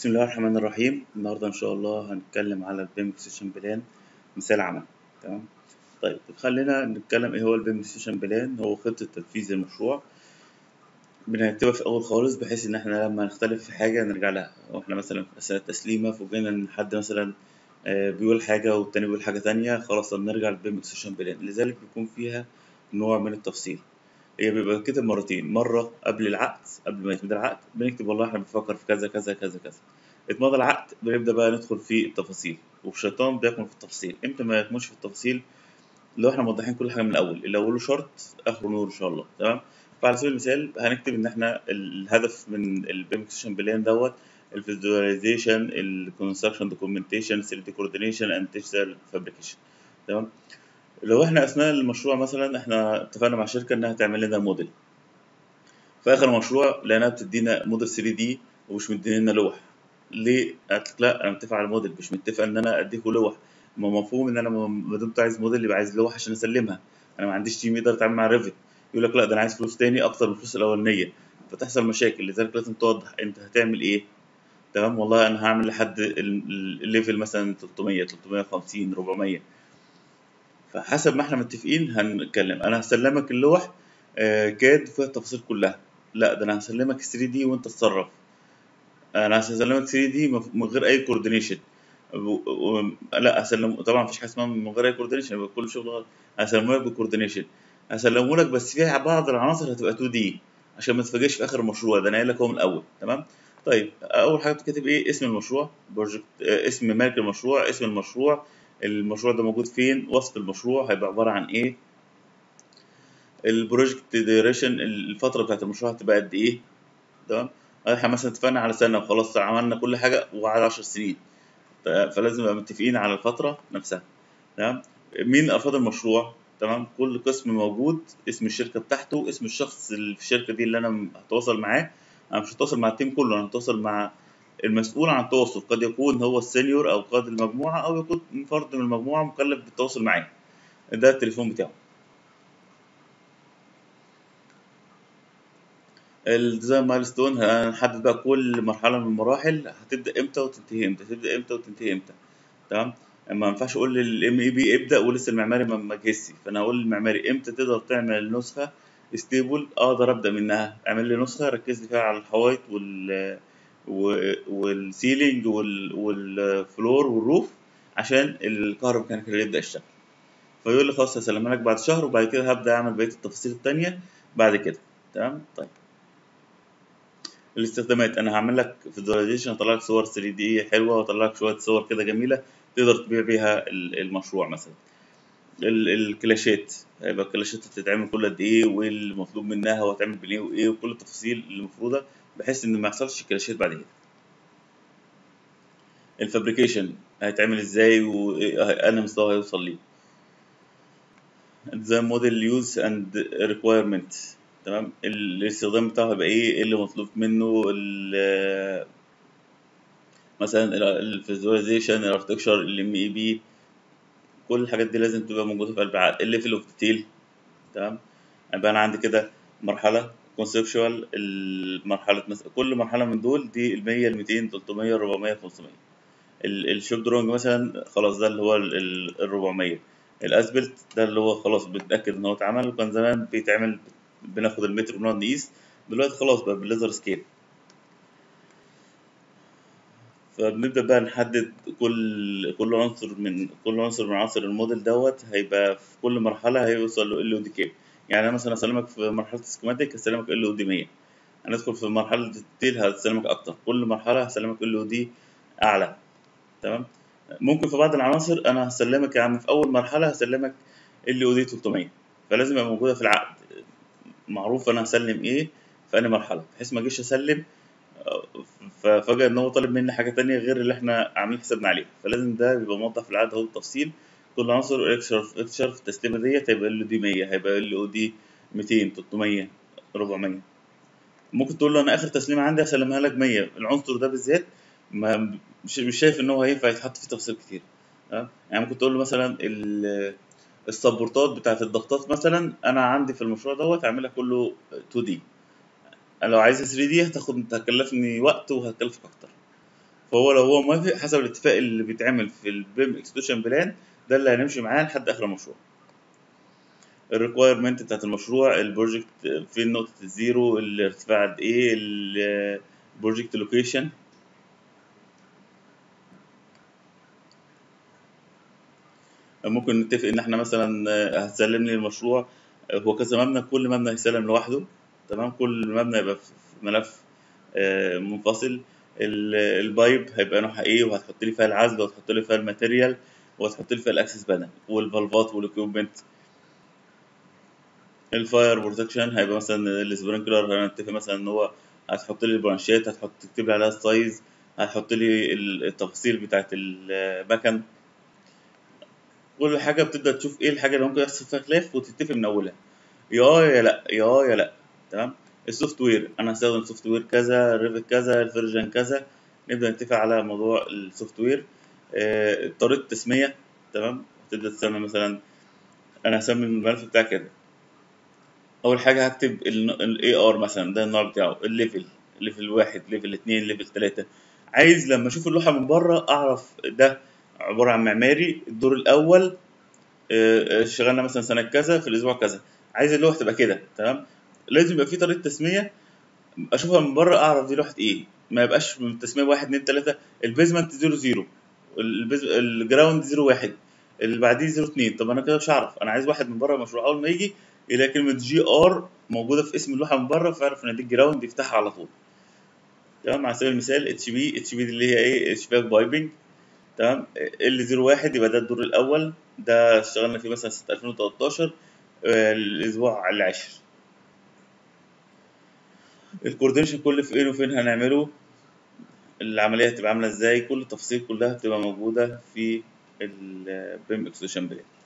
بسم الله الرحمن الرحيم النهارده ان شاء الله هنتكلم على البيم اكسيشن بلان مثال عمل تمام طيب خلينا نتكلم ايه هو البيم اكسيشن بلان هو خطة تنفيذ المشروع بنكتبها في الاول خالص بحيث ان احنا لما نختلف في حاجة نرجع لها واحنا مثلا في اثناء التسليمة فوجئنا ان حد مثلا آه، بيقول حاجة والتاني بيقول حاجة تانية خلاص طب نرجع للبيم اكسيشن بلان لذلك بيكون فيها نوع من التفصيل هي بيبقى كده مرتين مرة قبل العقد قبل ما يتمضي العقد بنكتب والله احنا بنفكر في كذا كذا كذا كذا اتمضى العقد بنبدأ بقى ندخل في التفاصيل والشيطان بيكمن في التفاصيل امتى ما يكمنش في التفاصيل لو احنا موضحين كل حاجة من الأول اللي أوله شرط آخره نور إن شاء الله تمام فعلى سبيل المثال هنكتب إن احنا الهدف من البيم اكسيشن بلان دوت الفيزواليزيشن الكونستراكشن دوكيومنتيشن 3 دي كوردينيشن اند ديجيتال فابريكيشن تمام لو احنا اثناء المشروع مثلا احنا اتفقنا مع شركه انها تعمل لنا موديل في اخر المشروع لقيناها بتدينا موديل 3 دي ومش مدينا لوح ليه؟ قالت لك لا انا متفق على الموديل مش متفق ان انا اديكوا لوح ما مفهوم ان انا ما دمت عايز موديل يبقى عايز لوح عشان اسلمها انا ما عنديش تيم يقدر يتعامل مع ريفت يقول لك لا ده انا عايز فلوس تاني اكتر من الفلوس الاولانيه فتحصل مشاكل لذلك لازم توضح انت هتعمل ايه تمام والله انا هعمل لحد ال- الليفل مثلا 300 350 400 فحسب ما احنا متفقين هنتكلم انا هسلمك اللوح آه، كاد فيها التفاصيل كلها لا ده انا هسلمك 3 دي وانت تتصرف انا هسلمك 3 دي من غير اي كوردينيشن لا هسلم طبعا مفيش حاجه اسمها من غير اي كوردينيشن يبقى كل شغل غلط هسلمه لك بكوردينيشن هسلمه لك بس فيها بعض العناصر هتبقى 2 دي عشان ما تتفاجئش في اخر المشروع ده انا قايل لك هو من الاول تمام طيب اول حاجه بتكتب ايه اسم المشروع بروجكت آه، اسم مالك المشروع اسم المشروع المشروع ده موجود فين وصف المشروع هيبقى عباره عن ايه البروجكت ديوريشن الفتره بتاعت المشروع هتبقى قد ايه تمام احنا مثلا اتفقنا على سنه وخلاص عملنا كل حاجه وعلى 10 سنين ف- فلازم نبقى متفقين على الفتره نفسها تمام مين افراد المشروع تمام كل قسم موجود اسم الشركه بتاعته اسم الشخص اللي في الشركه دي اللي انا م- هتواصل معاه انا مش هتواصل مع التيم كله انا هتواصل مع المسؤول عن التواصل قد يكون هو السينيور او قائد المجموعه او يكون فرد من المجموعه مكلف بالتواصل معاه ده التليفون بتاعه الديزاين مايلستون هنحدد بقى كل مرحله من المراحل هتبدا امتى وتنتهي امتى تبدا امتى وتنتهي امتى تمام ما ينفعش اقول للام اي بي ابدا ولسه المعماري ما ما جهزش فانا هقول للمعماري امتى تقدر تعمل نسخه ستيبل اقدر ابدا منها اعمل لي نسخه ركز لي فيها على الحوايط وال و- والسيلينج وال... والفلور والروف عشان الكهرباء ميكانيكال يبدا يشتغل فيقول لي خلاص هسلمها لك بعد شهر وبعد كده هبدا اعمل بقيه التفاصيل التانية بعد كده تمام طيب الاستخدامات انا هعمل لك فيزواليزيشن اطلع لك صور 3 دي حلوه واطلع لك شويه صور كده جميله تقدر تبيع بيها ال- المشروع مثلا ال- الكلاشات هيبقى الكلاشات هتتعمل كل قد ايه والمطلوب منها وهتعمل بالايه وايه وكل التفاصيل اللي المفروضه بحيث ان ما يحصلش كلاشات بعد كده الفابريكيشن هيتعمل ازاي وانا مستوى هيوصل ليه الديزاين موديل يوز اند ريكويرمنت تمام الاستخدام بتاعه هيبقى ايه ايه اللي مطلوب منه ال- مثلا الفيزواليزيشن الاركتكشر الام اي بي كل الحاجات دي لازم تبقى موجوده في قلب العقد الليفل اوف ديتيل تمام يبقى انا عندي كده مرحله كونسبشوال المرحله مثلا كل مرحله من دول دي ال 100 ال 200 300 400 500 ال- الشوب دروينج مثلا خلاص ده اللي هو ال ال- ال 400 الاسبلت ده اللي هو خلاص بتاكد ان هو اتعمل وكان زمان بيتعمل بناخد المتر ونقعد نقيس دلوقتي خلاص بقى بالليزر سكيل فبنبدأ بقى نحدد كل كل عنصر من كل عنصر من عناصر الموديل دوت هيبقى في كل مرحلة هيوصل له ال او دي كام يعني أنا مثلا هسلمك في مرحلة السكيماتيك هسلمك ال او دي 100 هندخل في مرحلة الديتيل هسلمك أكتر كل مرحلة هسلمك ال او دي أعلى تمام ممكن في بعض العناصر أنا هسلمك يا عم في أول مرحلة هسلمك ال او دي 300 فلازم يبقى موجودة في العقد معروف أنا هسلم إيه في أي مرحلة بحيث ما أجيش أسلم ففجأة إن هو طالب مني حاجة تانية غير اللي إحنا عاملين حسابنا عليها فلازم ده بيبقى موضح في العقد أهو بالتفصيل كل عنصر اكشر اكشر في التسليمة ديت هيبقى ال دي 100 هيبقى ال او دي 200 300 400 ممكن تقول له أنا آخر تسليمة عندي هسلمها لك 100 العنصر ده بالذات ما مش مش شايف إن هو هينفع يتحط فيه تفاصيل كتير تمام يعني ممكن تقول له مثلا ال السبورتات بتاعت الضغطات مثلا أنا عندي في المشروع دوت هعملها كله 2 دي لو عايز 3 دي هتاخد هتكلفني وقت وهتكلفك اكتر فهو لو هو موافق حسب الاتفاق اللي بيتعمل في البيم اكستوشن بلان ده اللي هنمشي معاه لحد اخر المشروع الريكوايرمنت بتاعت المشروع البروجكت فين نقطة الزيرو الارتفاع قد ايه البروجكت لوكيشن ممكن نتفق ان احنا مثلا هتسلم لي المشروع هو كذا مبنى كل مبنى هيسلم لوحده تمام كل مبنى يبقى في ملف منفصل البايب هيبقى نوعها ايه وهتحط لي فيها العزل وهتحط لي فيها الماتيريال وهتحط لي فيها الاكسس بانل والفالفات والاكيوبمنت الفاير بروتكشن هيبقى مثلا السبرينكلر هنتفق مثلا ان هو هتحط لي البرانشات هتحط تكتب لي عليها السايز هتحط لي التفاصيل بتاعت المكن كل حاجه بتبدا تشوف ايه الحاجه اللي ممكن يحصل فيها خلاف وتتفق من اولها يا يا لا يا يا لا تمام السوفت وير انا هستخدم سوفت وير كذا ريفت كذا الفيرجن كذا نبدا نتفق على موضوع السوفت وير آه، طريقه التسميه تمام تبدا تسمي مثلا انا هسمي الملف بتاعي كده اول حاجه هكتب الاي ار مثلا ده النوع بتاعه الليفل ليفل واحد ليفل اتنين ليفل تلاتة عايز لما اشوف اللوحه من بره اعرف ده عباره عن معماري الدور الاول آه، اشتغلنا مثلا سنه كذا في الاسبوع كذا عايز اللوحه تبقى كده تمام لازم يبقى في طريقه تسميه اشوفها من بره اعرف دي لوحه ايه ما يبقاش من تسميه واحد اتنين تلاته البيزمنت زيرو زيرو البيز... الجراوند زيرو واحد اللي بعديه زيرو اتنين طب انا كده مش هعرف انا عايز واحد من بره المشروع اول ما يجي يلاقي كلمه جي ار موجوده في اسم اللوحه من بره فيعرف ان دي الجراوند يفتحها على طول تمام على سبيل المثال اتش بي اتش بي دي اللي هي ايه اشباك بايبنج تمام ال 01 يبقى ده الدور الاول ده اشتغلنا فيه مثلا سنه 2013 آه، الاسبوع العاشر الكوردينيشن كل فين وفين هنعمله العمليه هتبقى عامله ازاي كل التفاصيل كلها بتبقى موجوده في البيم اكسلوشن بلان